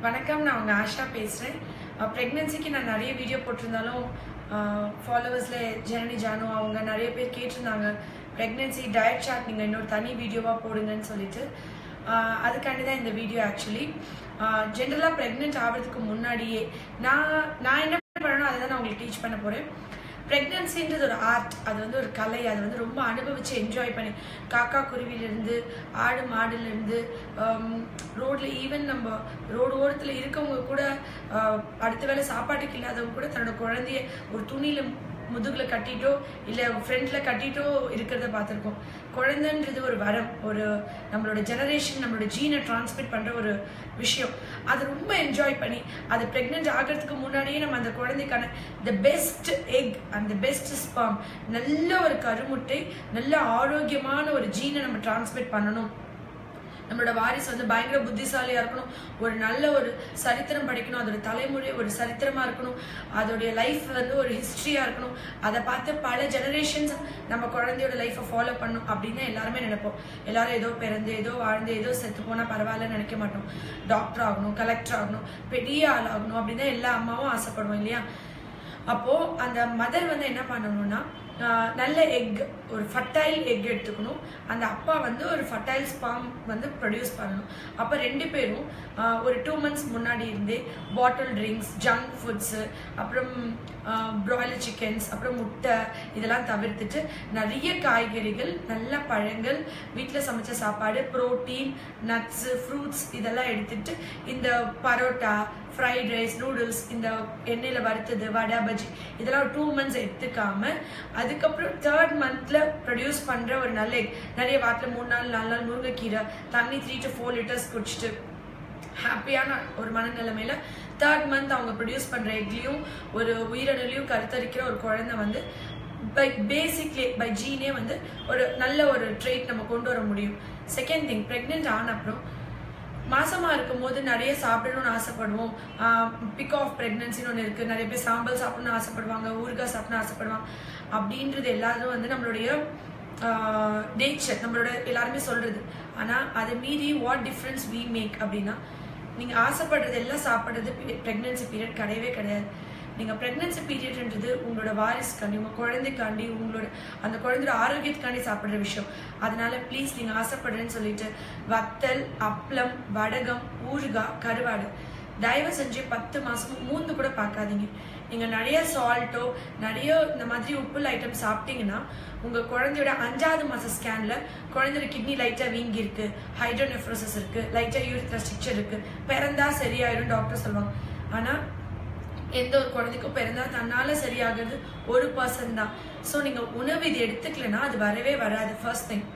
வணக்கம் நான் உங்கள் ஆஷா பேசுகிறேன் ப்ரெக்னென்சிக்கு நான் நிறைய வீடியோ போட்டிருந்தாலும் ஃபாலோவர்ஸில் ஜனனி ஜானு அவங்க நிறைய பேர் கேட்டிருந்தாங்க ப்ரெக்னென்சி டயட் சார்ட் நீங்கள் இன்னொரு தனி வீடியோவாக போடுங்கன்னு சொல்லிட்டு ஆஹ் அதுக்காண்டி தான் இந்த வீடியோ ஆக்சுவலி ஜென்ரலாக ப்ரெக்னென்ட் ஆகிறதுக்கு முன்னாடியே நான் நான் என்ன பண்ணணும் அதை தான் நான் உங்களுக்கு டீச் பண்ண போகிறேன் ப்ரெக்னன்சின்றது ஒரு ஆர்ட் அது வந்து ஒரு கலை அது வந்து ரொம்ப அனுபவிச்சு என்ஜாய் பண்ணி காக்கா குருவிலேருந்து ஆடு மாடுலேருந்து ரோட்ல ஈவன் நம்ம ரோடு ஓரத்தில் இருக்கவங்க கூட ஆஹ், அடுத்த வேளை சாப்பாட்டுக்கு இல்லாதவங்க கூட தன்னோட குழந்தைய ஒரு துணியில முதுகுல கட்டிட்டோ இல்லை ஃப்ரண்ட்ல கட்டிட்டோ இருக்கிறத பார்த்துருக்கோம் குழந்தைன்றது ஒரு வரம் ஒரு நம்மளோட ஜெனரேஷன் நம்மளோட ஜீனை டிரான்ஸ்மிட் பண்ற ஒரு விஷயம் அது ரொம்ப என்ஜாய் பண்ணி அது ப்ரெக்னென்ட் ஆகிறதுக்கு முன்னாடியே நம்ம அந்த குழந்தைக்கான த பெஸ்ட் எக் அந்த பெஸ்ட் ஸ்பாம் நல்ல ஒரு கருமுட்டை நல்ல ஆரோக்கியமான ஒரு ஜீனை நம்ம டிரான்ஸ்மிட் பண்ணணும் நம்மளோட வாரிசு வந்து பயங்கர புத்திசாலியா இருக்கணும் ஒரு நல்ல ஒரு சரித்திரம் படிக்கணும் அதோட தலைமுறை ஒரு சரித்திரமா இருக்கணும் அதோடைய லைஃப் வந்து ஒரு ஹிஸ்டரியா இருக்கணும் அதை பார்த்து பல ஜெனரேஷன்ஸ் நம்ம குழந்தையோட லைஃப்பை ஃபாலோ பண்ணணும் அப்படின்னு தான் எல்லாருமே நினைப்போம் எல்லாரும் ஏதோ பிறந்து ஏதோ வாழ்ந்து ஏதோ செத்து போனா பரவாயில்லன்னு நினைக்க மாட்டோம் டாக்டர் ஆகணும் கலெக்டர் ஆகணும் பெரிய ஆள் ஆகணும் அப்படின்னு தான் எல்லா அம்மாவும் ஆசைப்படுவோம் இல்லையா அப்போ அந்த மதர் வந்து என்ன பண்ணணும்னா ஆஹ் நல்ல எக் ஒரு ஃபர்டைல் எக் எடுத்துக்கணும் அந்த அப்பா வந்து ஒரு ஃபர்டைல் ஸ்பாம் வந்து ப்ரொடியூஸ் பண்ணணும் அப்போ ரெண்டு பேரும் ஆஹ் ஒரு டூ மந்த்ஸ் முன்னாடி இருந்தே பாட்டில் ட்ரிங்க்ஸ் ஜங்க் ஃபுட்ஸு அப்புறம் ப்ராய்லர் சிக்கன்ஸ் அப்புறம் முட்டை இதெல்லாம் தவிர்த்துட்டு நிறைய காய்கறிகள் நல்ல பழங்கள் வீட்டில் சமைச்ச சாப்பாடு புரோட்டீன் நட்ஸு ஃப்ரூட்ஸ் இதெல்லாம் எடுத்துட்டு இந்த பரோட்டா ஃப்ரைட் ரைஸ் நூடுல்ஸ் இந்த எண்ணெயில் வறுத்தது வடை பஜ்ஜி இதெல்லாம் டூ மந்த்ஸ் எடுத்துக்காம அதுக்கப்புறம் தேர்ட் மந்த்ல ப்ரொடியூஸ் பண்ற ஒரு நல்ல egg. நிறைய வாரத்தில் மூணு நாள் நாலு நாள் முருங்கைக்கீரை தண்ணி த்ரீ டு ஃபோர் லிட்டர்ஸ் குடிச்சிட்டு ஹாப்பியான ஒரு மனநிலைமையில தேர்ட் மந்த் அவங்க ப்ரொடியூஸ் பண்ற எக்லையும் ஒரு உயிரணுலையும் கருத்தரிக்கிற ஒரு குழந்தை வந்து பை பேசிக்லி பை ஜீனே வந்து ஒரு நல்ல ஒரு ட்ரேட் நம்ம கொண்டு வர முடியும் செகண்ட் திங் ப்ரெக்னென்ட் ஆன அப்புறம் மாசமா இருக்கும்போது நிறைய சாப்பிடணும்னு ஆசைப்படுவோம் பிக் ஆஃப் ப்ரெக்னன்சின்னு ஒன்று இருக்கு நிறைய பேர் சாம்பல் சாப்பிடணும்னு ஆசைப்படுவாங்க ஊறுகாய் சாப்பிடணும்னு ஆசைப்படுவாங்க அப்படின்றது எல்லாரும் வந்து நம்மளுடைய நேச்சர் நம்மளோட எல்லாருமே சொல்றது ஆனா அதை மீறி வாட் டிஃப்ரென்ஸ் வி மேக் அப்படின்னா நீங்க ஆசைப்படுறது எல்லாம் சாப்பிடுறது ப்ரெக்னன்சி பீரியட் கிடையவே கிடையாது நீங்க ப்ரெக்னன்சி பீரியட்ன்றது உங்களோட வாரிசுக்காண்டி உங்க குழந்தைக்காண்டி உங்களோட அந்த குழந்தையோட ஆரோக்கியத்துக்காண்டி சாப்பிடுற விஷயம் அதனால ப்ளீஸ் நீங்க ஆசைப்படுறேன்னு சொல்லிட்டு வத்தல் அப்பளம் வடகம் ஊறுகாய் கருவாடு தயவு செஞ்சு பத்து மாசம் மூந்து கூட பார்க்காதீங்க நீங்க நிறைய சால்ட்டோ நிறைய இந்த மாதிரி உப்புள்ள ஐட்டம் சாப்பிட்டீங்கன்னா உங்க குழந்தையோட அஞ்சாவது மாச ஸ்கேன்ல குழந்தையோட கிட்னி லைட்டா வீங்கி இருக்கு ஹைட்ரோனெஃப்ரோசிஸ் இருக்கு லைட்டா யூரித்ரா ஸ்ட்ரிக்சர் இருக்கு பிறந்தா சரியாயிடும் டாக்டர் சொல்லுவாங்க ஆனா எந்த ஒரு குழந்தைக்கும் பிறந்தா தன்னால சரியாகிறது ஒரு பர்சன் தான் ஸோ நீங்க உணவு இது எடுத்துக்கலன்னா அது வரவே வராது ஃபர்ஸ்ட் திங்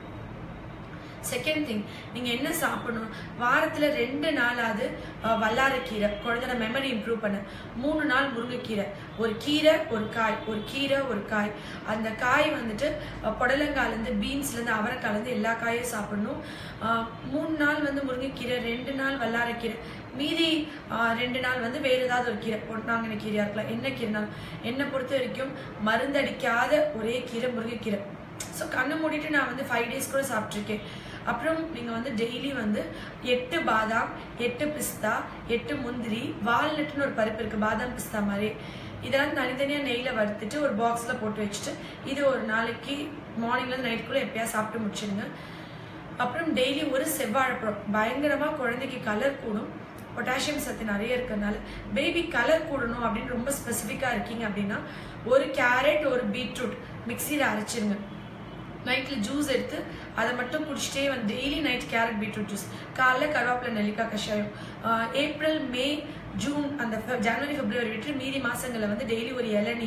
செகண்ட் திங் நீங்க என்ன சாப்பிடணும் வாரத்துல ரெண்டு நாளாவது அஹ், வல்லாரைக்கீரை குழந்தையோட மெமரி இம்ப்ரூவ் பண்ண மூணு நாள் முருங்கைக்கீரை ஒரு கீரை ஒரு காய் ஒரு கீரை ஒரு காய் அந்த காய் வந்துட்டு அஹ், புடலங்கால இருந்து பீன்ஸ்ல இருந்து அவரைக்கால இருந்து எல்லா காயும் சாப்பிடணும் அஹ், மூணு நாள் வந்து முருங்கைக்கீரை ரெண்டு நாள் வல்லாரைக்கீரை மீதி ஆஹ், ரெண்டு நாள் வந்து வேற ஏதாவது ஒரு கீரை பொன்னாங்கண்ணி கீரையா இருக்கலாம் என்ன கீரைனாலும் என்னை பொறுத்த வரைக்கும் மருந்தடிக்காத ஒரே கீரை முருங்கைக்கீரை ஸோ கண்ணை மூடிட்டு நான் வந்து ஃபைவ் டேஸ் கூட சாப்பிட்ருக்கேன் அப்புறம் நீங்கள் வந்து டெய்லி வந்து எட்டு பாதாம் எட்டு பிஸ்தா எட்டு முந்திரி வால்நட்னு ஒரு பருப்பு இருக்குது பாதாம் பிஸ்தா மாதிரி இதெல்லாம் தனித்தனியாக நெய்யில் வறுத்துட்டு ஒரு பாக்ஸில் போட்டு வச்சுட்டு இது ஒரு நாளைக்கு மார்னிங்லேருந்து நைட்டுக்குள்ளே எப்பயாவது சாப்பிட்டு முடிச்சிடுங்க அப்புறம் டெய்லி ஒரு செவ்வாழைப்பழம் பயங்கரமா குழந்தைக்கு கலர் கூடும் பொட்டாசியம் சத்து நிறைய இருக்கறனால பேபி கலர் கூடணும் அப்படின்னு ரொம்ப ஸ்பெசிஃபிக்கா இருக்கீங்க அப்படின்னா ஒரு கேரட் ஒரு பீட்ரூட் மிக்சியில் அரைச்சிருங்க நைட்ல ஜூஸ் எடுத்து அதை மட்டும் குடிச்சிட்டே வந்து daily night carrot beetroot juice காலைல கருவேப்பிலை நெல்லிக்காய் கஷாயம் ஆஹ் ஏப்ரல் மே ஜூன் அந்த ஃபெ- ஜனவரி பிப்ரவரி விட்டு மீதி மாசங்கள்ல வந்து டெய்லி ஒரு இளநீ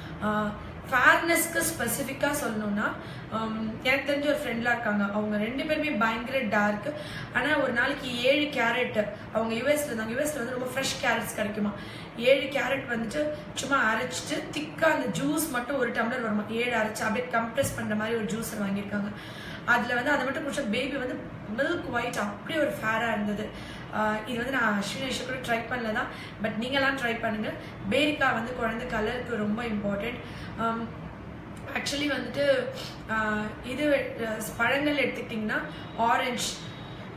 ஃபேர்னஸ்க்கு ஸ்பெசிஃபிக்காக சொல்லணும்னா ஆம், எனக்கு தெரிஞ்ச ஒரு ஃப்ரெண்ட்லாம் இருக்காங்க அவங்க ரெண்டு பேருமே பயங்கர டார்க் ஆனால் ஒரு நாளைக்கு ஏழு கேரட் அவங்க யூஎஸ்ல இருந்தாங்க யூஎஸ்ல வந்து ரொம்ப ஃப்ரெஷ் கேரட்ஸ் கிடைக்குமா ஏழு கேரட் வந்துட்டு சும்மா அரைச்சிட்டு திக்கா அந்த ஜூஸ் மட்டும் ஒரு டம்ளர் வருமா ஏழு அரைச்சு அப்படியே கம்ப்ரெஸ் பண்ற மாதிரி ஒரு ஜூஸ் வாங்கியிருக்காங்க அதுல வந்து அதை மட்டும் குடிச்ச பேபி வந்து மில்க் ஒயிட் அப்படியே ஒரு ஃபேரா இருந்தது ஆஹ் இது வந்து நான் அஸ்வினேஷ் கூட ட்ரை பண்ணல தான் பட் நீங்களாம் ட்ரை பண்ணுங்க பேரிக்கா வந்து குழந்தை கலருக்கு ரொம்ப இம்பார்ட்டண்ட் ஆக்சுவலி வந்துட்டு ஆஹ் இது அஹ் பழங்கள் எடுத்துக்கிட்டிங்கன்னா ஆரஞ்சு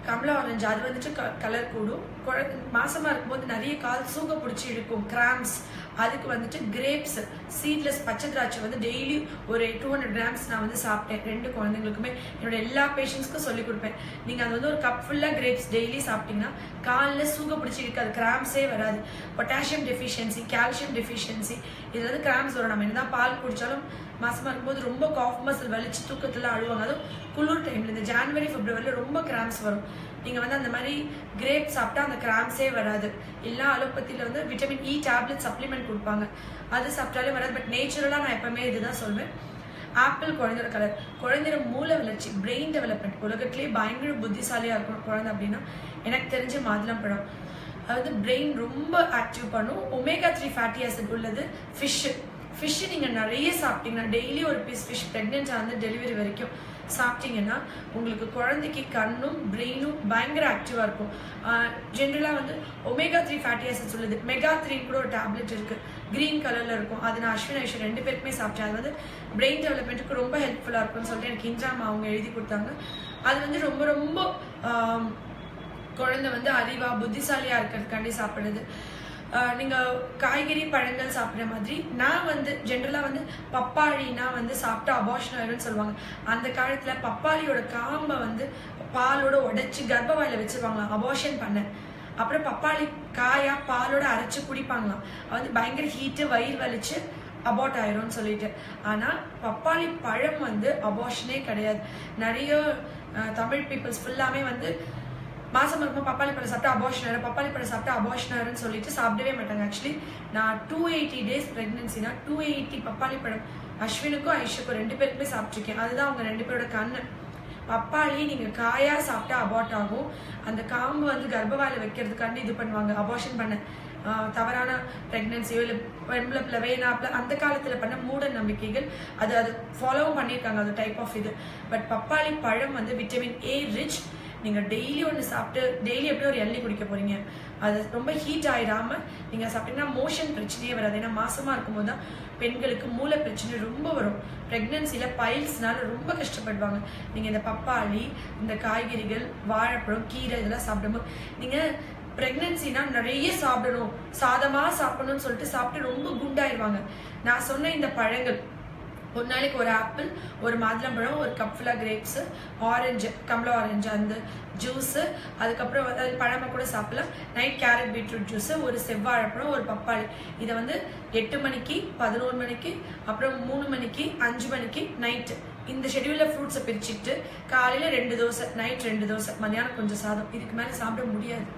கமலா ஆரஞ்சு அது வந்துட்டு கலர் கூடும் குழந்தை மாசமா இருக்கும்போது நிறைய கால் சூக பிடிச்சி இழுக்கும் கிராம்ஸ் அதுக்கு வந்துட்டு கிரேப்ஸ் சீட்லெஸ் பச்சை திராட்சை வந்து டெய்லி ஒரு டூ ஹண்ட்ரட் கிராம்ஸ் நான் வந்து சாப்பிட்டேன் ரெண்டு குழந்தைங்களுக்குமே என்னோட எல்லா பேஷண்ட்ஸ்க்கும் சொல்லி கொடுப்பேன் நீங்க அது வந்து ஒரு கப் ஃபுல்லா கிரேப்ஸ் டெய்லி சாப்பிட்டீங்கன்னா காலைல சூக பிடிச்சி இருக்காது கிராம்ஸே வராது பொட்டாசியம் டெஃபிஷியன்சி கால்சியம் டெஃபிஷியன்சி இது வந்து கிராம்ஸ் வரும் நம்ம என்னதான் பால் குடிச்சாலும் மாசமா இருக்கும்போது ரொம்ப காஃப் மசில் வலிச்சு தூக்கத்துல அழுவாங்க அதுவும் குளிர் டைம்ல இந்த ஜான்வரி பிப்ரவரியில ரொம்ப கிராம்ஸ் வரும் நீங்க வந்து அந்த மாதிரி கிரேப் சாப்பிட்டா அந்த கிராம்ஸே வராது எல்லா அலோபதியில வந்து விட்டமின் இ டேப்லெட் சப்ளிமெண்ட் கொடுப்பாங்க அது சாப்பிட்டாலே வராது பட் நேச்சுரலா நான் எப்பவுமே இதுதான் சொல்வேன் ஆப்பிள் குழந்தையோட கலர் குழந்தையோட மூளை வளர்ச்சி பிரெயின் டெவலப்மெண்ட் உலகத்திலேயே பயங்கர புத்திசாலியா இருக்கணும் குழந்தை அப்படின்னா எனக்கு தெரிஞ்ச மாதுளம்பழம் அதாவது பிரெயின் ரொம்ப ஆக்டிவ் பண்ணும் ஒமேகா த்ரீ ஃபேட்டி ஆசிட் உள்ளது ஃபிஷ் ஃபிஷ் நீங்கள் நிறைய சாப்பிட்டீங்கன்னா டெய்லி ஒரு பீஸ் ஃபிஷ் ப்ரெக்னென்ட் வந்து டெலிவரி வரைக்கும் சாப்பிட்டீங்கன்னா உங்களுக்கு குழந்தைக்கு கண்ணும் பிரெயினும் பயங்கர ஆக்டிவாக இருக்கும் ஜென்ரலாக வந்து ஒமேகா த்ரீ ஃபேட்டி ஆசிட்ஸ் உள்ளது மெகா த்ரீன்னு கூட ஒரு டேப்லெட் இருக்குது க்ரீன் கலரில் இருக்கும் அது நான் அஸ்வின் ஐஸ்வர் ரெண்டு பேருக்குமே சாப்பிட்டேன் அது வந்து பிரெயின் டெவலப்மெண்ட்டுக்கு ரொம்ப ஹெல்ப்ஃபுல்லாக இருக்கும்னு சொல்லிட்டு எனக்கு இன்ஜாம் அவங்க எழுதி கொடுத்தாங்க அது வந்து ரொம்ப ரொம்ப ஆம், குழந்தை வந்து அறிவா புத்திசாலியா இருக்கிறதுக்காண்டி சாப்பிடுறது ஆஹ் நீங்க காய்கறி பழங்கள் சாப்பிடுற மாதிரி நான் வந்து ஜென்ரலா வந்து பப்பாளினா வந்து சாப்பிட்டா அபார்ஷன் ஆயிரும்னு சொல்லுவாங்க அந்த காலத்துல பப்பாளியோட காம்பை வந்து பாலோட உடைச்சு கர்ப்பவாயில வச்சிருவாங்களாம் அபார்ஷன் பண்ண அப்புறம் பப்பாளி காயா பாலோட அரைச்சு குடிப்பாங்களாம் அது வந்து பயங்கர ஹீட்டு வயிறு வலிச்சு அபார்ட் ஆயிரும்னு சொல்லிட்டு ஆனா பப்பாளி பழம் வந்து அபார்ஷனே கிடையாது நிறைய அஹ், தமிழ் பீப்புள்ஸ் ஃபுல்லாமே வந்து மாசம் இருக்கும்போது பப்பாளி பழம் சாப்பிட்டா அபார்ஷன் பப்பாளி பழம் சாப்பிட்டா அபார்ஷன் சொல்லிட்டு சாப்பிடவே மாட்டாங்க ஆக்சுவலி நான் டூ எயிட்டி டேஸ் பிரெக்னன்சினா டூ எயிட்டி பப்பாளி பழம் அஸ்வினுக்கும் ஐஷுக்கும் ரெண்டு பேருக்குமே சாப்பிட்ருக்கேன் அதுதான் அவங்க ரெண்டு பேரோட கண்ணு பப்பாளி நீங்க காயா சாப்பிட்டா அபார்ட் ஆகும் அந்த காம்பு வந்து கர்ப்பவாயில வைக்கிறதுக்காண்டி இது பண்ணுவாங்க அபார்ஷன் பண்ண ஆஹ் தவறான பிரெக்னன்சியோ இல்லை பெண்பிள பிளவேனாப்ல அந்த காலத்துல பண்ண மூட நம்பிக்கைகள் அது அது ஃபாலோவும் பண்ணியிருக்காங்க அது டைப் ஆஃப் இது பட் பப்பாளி பழம் வந்து விட்டமின் ஏ ரிச் நீங்க டெய்லி ஒன்று சாப்பிட்டு டெய்லி எப்படி ஒரு எள்ளி குடிக்க போறீங்க அது ரொம்ப ஹீட் ஆயிடாம நீங்க சாப்பிட்டீங்கன்னா மோஷன் பிரச்சனையே வராது ஏன்னா மாசமா இருக்கும்போது தான் பெண்களுக்கு மூளை பிரச்சனை ரொம்ப வரும் பிரெக்னன்சில பைல்ஸ்னால ரொம்ப கஷ்டப்படுவாங்க நீங்க இந்த பப்பாளி இந்த காய்கறிகள் வாழைப்பழம் கீரை இதெல்லாம் சாப்பிடும்போது நீங்க பிரெக்னன்சினா நிறைய சாப்பிடணும் சாதமா சாப்பிடணும்னு சொல்லிட்டு சாப்பிட்டு ரொம்ப குண்டாயிருவாங்க நான் சொன்ன இந்த பழங்கள் ஒரு நாளைக்கு ஒரு ஆப்பிள் ஒரு மாதுளம்பழம் ஒரு கப் ஃபுல்லாக கிரேப்ஸ் ஆரஞ்சு கமலா ஆரஞ்சு அந்த ஜூஸு அதுக்கப்புறம் வந்து அது பழமாக கூட சாப்பிடலாம் நைட் கேரட் பீட்ரூட் ஜூஸு ஒரு செவ்வாழைப்பழம் ஒரு பப்பாளி இதை வந்து எட்டு மணிக்கு பதினோரு மணிக்கு அப்புறம் மூணு மணிக்கு அஞ்சு மணிக்கு நைட்டு இந்த ஷெடியூலில் ஃப்ரூட்ஸை பிரிச்சுட்டு காலையில் ரெண்டு தோசை நைட் ரெண்டு தோசை மதியானம் கொஞ்சம் சாதம் இதுக்கு மேலே சாப்பிட முடியாது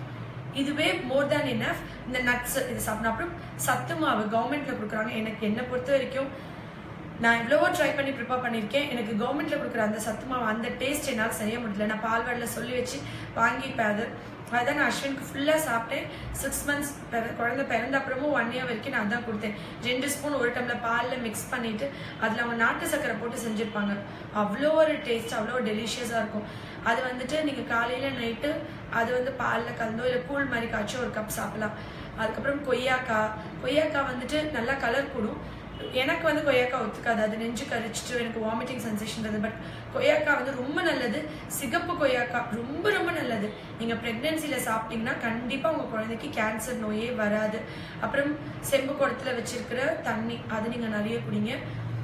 இதுவே மோர் தேன் எனஃப் இந்த நட்ஸ் இது சாப்பிடணும் அப்புறம் சத்து மாவு கவர்மெண்ட்ல கொடுக்குறாங்க எனக்கு என்னை பொறுத்த வரைக்கும் நான் எவ்வளவோ ட்ரை பண்ணி ப்ரிப்பேர் பண்ணியிருக்கேன் எனக்கு கவர்மெண்ட்ல கொடுக்குற அந்த சத்து மாவு அந்த டேஸ்ட் என்னால் சரியா முடியல நான் பால்வாடியில் சொல்லி வச்சு வாங்கிப்பேன் அது அதுதான் நான் அஸ்வினுக்கு ஃபுல்லாக சாப்பிட்டேன் சிக்ஸ் மந்த்ஸ் குழந்தை பிறந்த அப்புறமும் ஒன் இயர் வரைக்கும் நான் தான் கொடுத்தேன் ரெண்டு ஸ்பூன் ஒரு டம்ளர் பாலில் மிக்ஸ் பண்ணிட்டு அதில் அவங்க நாட்டு சக்கரை போட்டு செஞ்சுருப்பாங்க அவ்வளோ ஒரு டேஸ்ட் அவ்வளோ டெலிஷியஸாக இருக்கும் அது வந்துட்டு நீங்கள் காலையில் நைட்டு அது வந்து பாலில் கலந்தோ இல்லை கூழ் மாதிரி காய்ச்சி ஒரு கப் சாப்பிடலாம் அதுக்கப்புறம் கொய்யாக்காய் கொய்யாக்காய் வந்துட்டு நல்லா கலர் கூடும் எனக்கு வந்து கொய்யாக்காய் ஒத்துக்காது அது நெஞ்சு கரிச்சிட்டு எனக்கு வாமிட்டிங் சென்சேஷன் வருது பட் கொய்யாக்காய் வந்து ரொம்ப நல்லது சிகப்பு கொய்யாக்காய் ரொம்ப ரொம்ப நல்லது நீங்க பிரெக்னன்சில சாப்பிட்டீங்கன்னா கண்டிப்பா உங்க குழந்தைக்கு கேன்சர் நோயே வராது அப்புறம் செம்பு குடத்துல வச்சிருக்கிற தண்ணி அது நீங்க நிறைய குடிங்க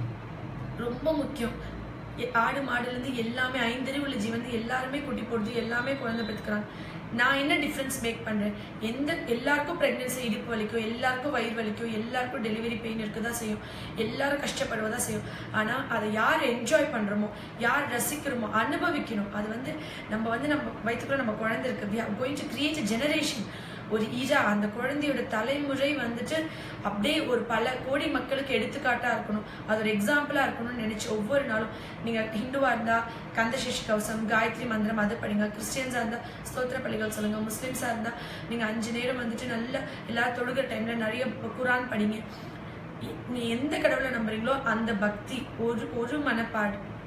ரொம்ப முக்கியம் எ- ஆடு மாடுல இருந்து எல்லாமே ஐந்தறிவுள்ள ஜீவன் எல்லாருமே குட்டி போடுது எல்லாமே குழந்தை பெற்றுக்கிறாங்க நான் என்ன டிஃப்ரென்ஸ் மேக் பண்றேன் எந்த எல்லாருக்கும் பிரெக்னன்சி இடுப்பு வலிக்கும் எல்லாருக்கும் வயிறு வலிக்கும் எல்லாருக்கும் டெலிவரி பெயின் இருக்கதான் செய்யும் எல்லாரும் கஷ்டப்படுவதா செய்யும் ஆனா அதை யார் என்ஜாய் பண்றோமோ யார் ரசிக்கிறோமோ அனுபவிக்கணும் அது வந்து நம்ம வந்து நம்ம வயிற்றுக்குள்ள நம்ம குழந்தை இருக்கு we are going to create a generation ஒரு ஈரா அந்த குழந்தையோட தலைமுறை வந்துட்டு அப்படியே ஒரு பல கோடி மக்களுக்கு எடுத்துக்காட்டா இருக்கணும் அது ஒரு எக்ஸாம்பிளா இருக்கணும்னு நினைச்சு ஒவ்வொரு நாளும் நீங்க ஹிந்துவா இருந்தா கந்தசேஷி கவசம் காயத்ரி மந்திரம் அதை படிங்க கிறிஸ்டியன்ஸா இருந்தா ஸ்தோத்திர பள்ளிகள் சொல்லுங்க முஸ்லிம்ஸா இருந்தா நீங்க அஞ்சு நேரம் வந்துட்டு நல்ல எல்லாரும் தொழுகிற டைம்ல நிறைய குரான் படிங்க நீ எந்த கடவுளை நம்புறீங்களோ அந்த பக்தி ஒரு ஒரு மனப்பாடு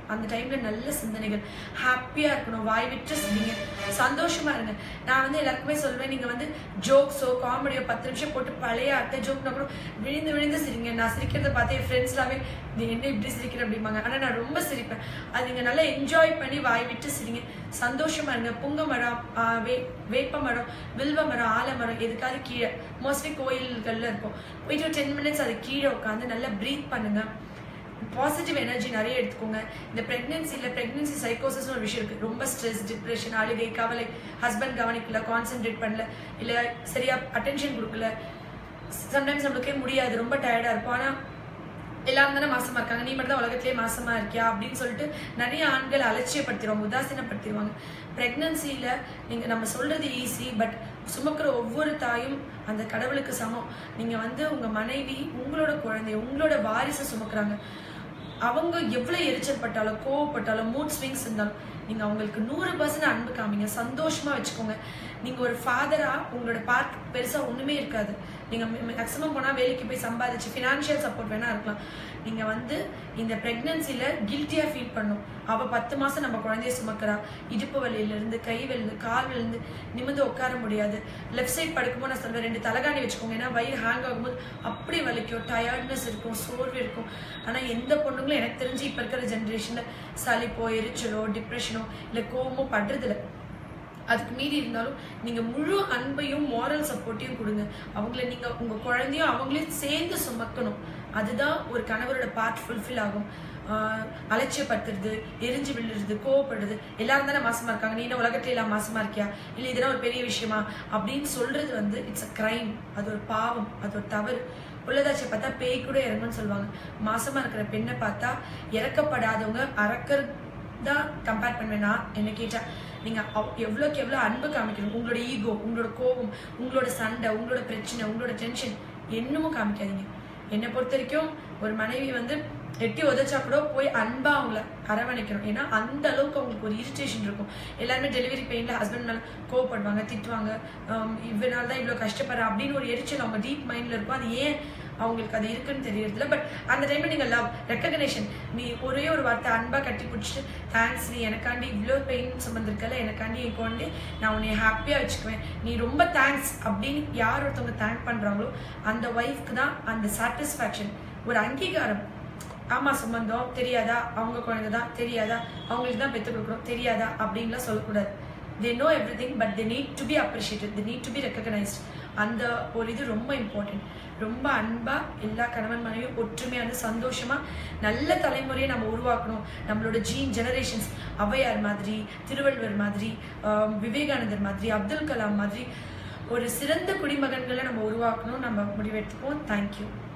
அந்த டைம்ல நல்ல சிந்தனைகள் ஹாப்பியா இருக்கணும் வாய் விட்டு சிரிங்க சந்தோஷமா இருங்க நான் வந்து எல்லாருக்குமே சொல்வேன் நீங்க வந்து ஜோக்ஸோ காமெடியோ பத்து நிமிஷம் போட்டு பழைய அட்டை ஜோக்னா கூட விழுந்து விழுந்து சிரிங்க நான் சிரிக்கிறத பார்த்து என் ஃப்ரெண்ட்ஸ் எல்லாமே நீ என்ன இப்படி சிரிக்கிற அப்படிம்பாங்க ஆனா நான் ரொம்ப சிரிப்பேன் அது நீங்க நல்லா என்ஜாய் பண்ணி வாய் விட்டு சிரிங்க சந்தோஷமா இருங்க புங்க மரம் ஆஹ் வே வேப்ப மரம் வில்வ மரம் ஆலமரம் எதுக்காவது கீழே மோஸ்ட்லி கோயில்கள்ல இருக்கும் போயிட்டு ஒரு டென் மினிட்ஸ் அது கீழே உட்காந்து நல்லா ப்ரீத் பண்ணுங்க பாசிட்டிவ் எனர்ஜி நிறைய எடுத்துக்கோங்க இந்த ப்ரெக்னென்சியில் ப்ரெக்னென்சி சைக்கோசிஸ்னு ஒரு விஷயம் இருக்குது ரொம்ப ஸ்ட்ரெஸ் டிப்ரெஷன் அழுகை கவலை ஹஸ்பண்ட் கவனிக்கல கான்சென்ட்ரேட் பண்ணல இல்லை சரியா அட்டென்ஷன் கொடுக்கல சம்டைம்ஸ் நம்மளுக்கே முடியாது ரொம்ப டயர்டாக இருப்போம் ஆனால் எல்லாரும் தானே மாசமா இருக்காங்க நீ மட்டும் தான் உலகத்திலே மாசமா இருக்கியா அப்படின்னு சொல்லிட்டு நிறைய ஆண்கள் அலட்சியப்படுத்திடுவாங்க உதாசீனப்படுத்திடுவாங்க பிரெக்னன்சியில நீங்க நம்ம சொல்றது ஈஸி பட் சுமக்கிற ஒவ்வொரு தாயும் அந்த கடவுளுக்கு சமம் நீங்க வந்து உங்க மனைவி உங்களோட குழந்தை உங்களோட வாரிசை சுமக்குறாங்க அவங்க எவ்வளவு எரிச்சல் பட்டாலும் கோவப்பட்டாலும் மூட் ஸ்விங்ஸ் இருந்தாலும் நீங்க அவங்களுக்கு நூறு பர்சன்ட் அன்பு காமிங்க சந்தோஷமா வச்சுக்கோங்க நீங்க ஒரு ஃபாதரா உங்களோட பார்ட் பெருசா ஒண்ணுமே இருக்காது நீங்க மேக்ஸிமம் போனா வேலைக்கு போய் சம்பாதிச்சு ஃபினான்ஷியல் சப்போர்ட் வேணா இருக்கலாம் நீங்க வந்து இந்த பிரெக்னன்சில கில்ட்டியா ஃபீல் பண்ணும் அவ பத்து மாசம் நம்ம குழந்தைய சுமக்கிறா இடுப்பு வலியில இருந்து கை வலிந்து கால் வலிந்து நிமிந்து உட்கார முடியாது லெஃப்ட் சைட் படுக்கும்போது நான் சொல்றேன் ரெண்டு தலைகாணி வச்சுக்கோங்க ஏன்னா வயிறு ஹேங் ஆகும்போது அப்படி வலிக்கும் டயர்ட்னஸ் இருக்கும் சோர்வு இருக்கும் ஆனா எந்த பொண்ணுங்களும் எனக்கு தெரிஞ்சு இப்ப இருக்கிற ஜென்ரேஷன்ல சளிப்போ எரிச்சலோ டிப்ரெஷனோ இல்ல கோவமோ படுறதில்ல அதுக்கு மீறி இருந்தாலும் நீங்க முழு அன்பையும் மாரல் சப்போர்ட்டையும் கொடுங்க அவங்கள நீங்க உங்க குழந்தையும் அவங்களையும் சேர்ந்து சுமக்கணும் அதுதான் ஒரு கணவரோட பார்ட் ஃபுல்ஃபில் ஆகும் ஆஹ் அலட்சியப்படுத்துறது எரிஞ்சு விழுறது கோவப்படுறது எல்லாரும் தானே மாசமா இருக்காங்க நீ என்ன உலகத்துல எல்லாம் மாசமா இருக்கியா இல்ல இதெல்லாம் ஒரு பெரிய விஷயமா அப்படின்னு சொல்றது வந்து இட்ஸ் அ கிரைம் அது ஒரு பாவம் அது ஒரு தவறு உள்ளதாச்சியை பார்த்தா பேய் கூட இறங்குன்னு சொல்லுவாங்க மாசமா இருக்கிற பெண்ணை பார்த்தா இறக்கப்படாதவங்க அறக்கர் தான் கம்பேர் பண்ணுவேன் நான் என்ன கேட்டா நீங்க அவ்- எவ்வளவுக்கு எவ்வளவு அன்பு காமிக்கணும் உங்களோட ஈகோ உங்களோட கோபம் உங்களோட சண்டை உங்களோட பிரச்சனை உங்களோட டென்ஷன் என்னமும் காமிக்காதீங்க என்னை பொறுத்த வரைக்கும் ஒரு மனைவி வந்து எட்டி உதைச்சா கூட போய் அன்பா அவங்கள அரவணைக்கணும் ஏன்னா அந்த அளவுக்கு அவங்களுக்கு ஒரு இரிட்டேஷன் இருக்கும் எல்லாருமே டெலிவரி பெயின்ல ஹஸ்பண்ட் மேல கோவப்படுவாங்க திட்டுவாங்க ஆம், இவனால தான் இவ்வளவு கஷ்டப்படுறேன் அப்படின்னு ஒரு எரிச்சல் அவங்க டீப் மைண்ட்ல இருக்கும் அது ஏன் அவங்களுக்கு அது இருக்குன்னு தெரியறதில்ல பட் அந்த டைம்ல நீங்க லவ் ரெக்கக்னேஷன் நீ ஒரே ஒரு வார்த்தை அன்பா கட்டி பிடிச்சிட்டு தேங்க்ஸ் நீ எனக்காண்டி இவ்வளோ பெயின் சுமந்திருக்கல எனக்காண்டி என் குழந்தை நான் உன்னை ஹாப்பியா வச்சுக்குவேன் நீ ரொம்ப தேங்க்ஸ் அப்படின்னு யார் ஒருத்தவங்க தேங்க் பண்றாங்களோ அந்த ஒய்ஃப்க்கு தான் அந்த சாட்டிஸ்ஃபேக்ஷன் ஒரு அங்கீகாரம் ஆமா சம்பந்தம் தெரியாதா அவங்க குழந்தை தான் தெரியாதா அவங்களுக்கு தான் பெற்று கொடுக்குறோம் தெரியாதா அப்படின்லாம் சொல்லக்கூடாது they know everything but they need to be appreciated they need to be recognised அந்த ஒரு இது ரொம்ப இம்பார்ட்டன்ட் ரொம்ப அன்பா எல்லா கணவன் மனைவியும் ஒற்றுமையான சந்தோஷமா நல்ல தலைமுறையை நம்ம உருவாக்கணும் நம்மளோட ஜீன் ஜெனரேஷன்ஸ் ஔவையார் மாதிரி திருவள்ளுவர் மாதிரி ஆஹ் விவேகானந்தர் மாதிரி அப்துல் கலாம் மாதிரி ஒரு சிறந்த குடிமகன்களை நம்ம உருவாக்கணும் நம்ம முடிவெடுத்துப்போம் தேங்க்யூ